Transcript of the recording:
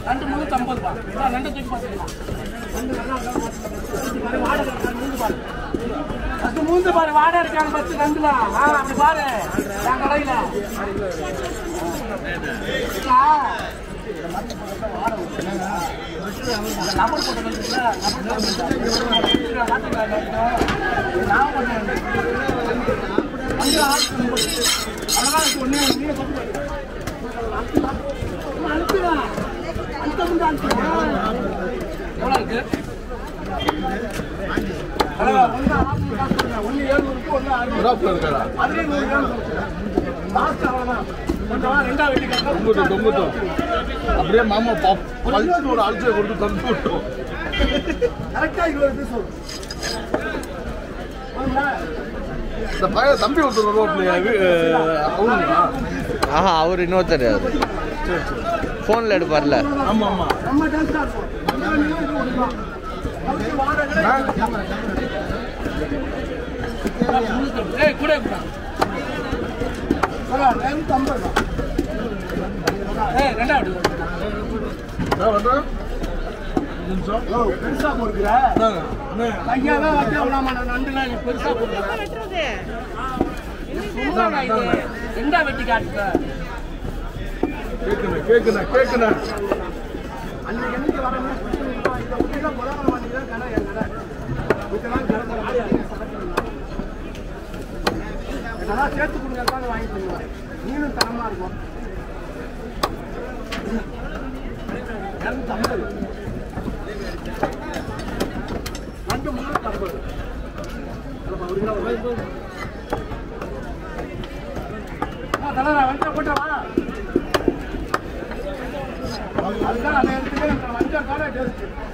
ரெண்டு முந்நூற்றி ஐம்பது ரூபா இதான் ரெண்டு தூக்கி பார்த்துக்கலாம் ரெண்டு நல்லா இருக்கான்னு பார்த்துக்கலாம். பாரு, வாடகை இருக்கான்னு மூந்து பாரு அது மூந்து பாரு வாடகை இருக்கான்னு பத்து ரெண்டுல ஆ அப்படி பாரு என் கடையில் நம்பர் போட்டு வச்சுருக்கா நம்பர் நான் பண்ணேன் அஞ்சு ஆறு ஒன்பது அழகா இருக்கு ஒண்ணு நீங்க சொல்லுங்க அனுப்புடா அந்த முன்னாடி அனுப்புடா எவ்வளோ இருக்கு அழகா ஒன்று ஆறு காசு கொடுங்க ஒன்று ஏழுநூறுக்கு ஒன்று ஆறு டாப்ல இருக்காடா அதுலேயே நூறு கிராம் லாஸ்ட் அவ்வளோதான் கொஞ்சம் ரெண்டாவது வெட்டிக்காங்க தொங்குட்டும் தொங்குட்டும் அப்படியே மாமா பாப் பழிச்சு ஒரு அழிச்சை கொடுத்து தந்து விட்டோம் கரெக்டாக இருபது பீஸ் வரும் போதுங்களா? இந்த பையன் தம்பி ஒருத்தர் ரோட்ல அவனுங்களா ஆஹா அவர் இன்னொருத்தர் அது ஃபோனில் எடுப்பார்ல ஆமா ஆமா நம்ம டேஸ்டாக இருக்கும் பிரியாணியும் இது ஒண்ணுதான். அதுக்கு வாடகை ஏய் கூட கூட ரெண்டு ஐம்பது ரூபா ஏய் ரெண்டாவது என்ன பண்றேன் நிமிஷம் ஓ பெருசா போடுக்கிற இந்தாங்க. அண்ணே, கையாவே வைக்க விடாம நான் நண்டுலாம் நீ பெருசா போடுற சும்மாடா இது ரெண்டா வெட்டி காட்டுக்க கேக்குண்ணே கேக்குண்ணே கேக்குண்ணே அன்னைக்கு என்னைக்கு வரணும் இதை விட்டுதான் முதல்ல வந்தீங்க கடை என் கடை இதெல்லாம் கிடந்த ஆடி அடிக்க சரக்கு இதெல்லாம் சேர்த்து கொடுங்க வாங்கி தருவேன் நீனும் தரமா இருக்கும் இரநூத்தி ஐம்பது ரெண்டு முந்நூற்றி ஐம்பது ஒரு கிலோ ஒரு தலைவரா வண்டியை போட்டவா அதுதான் அந்த இடத்துக்கு வஞ்சம் காலை டேஸ்ட்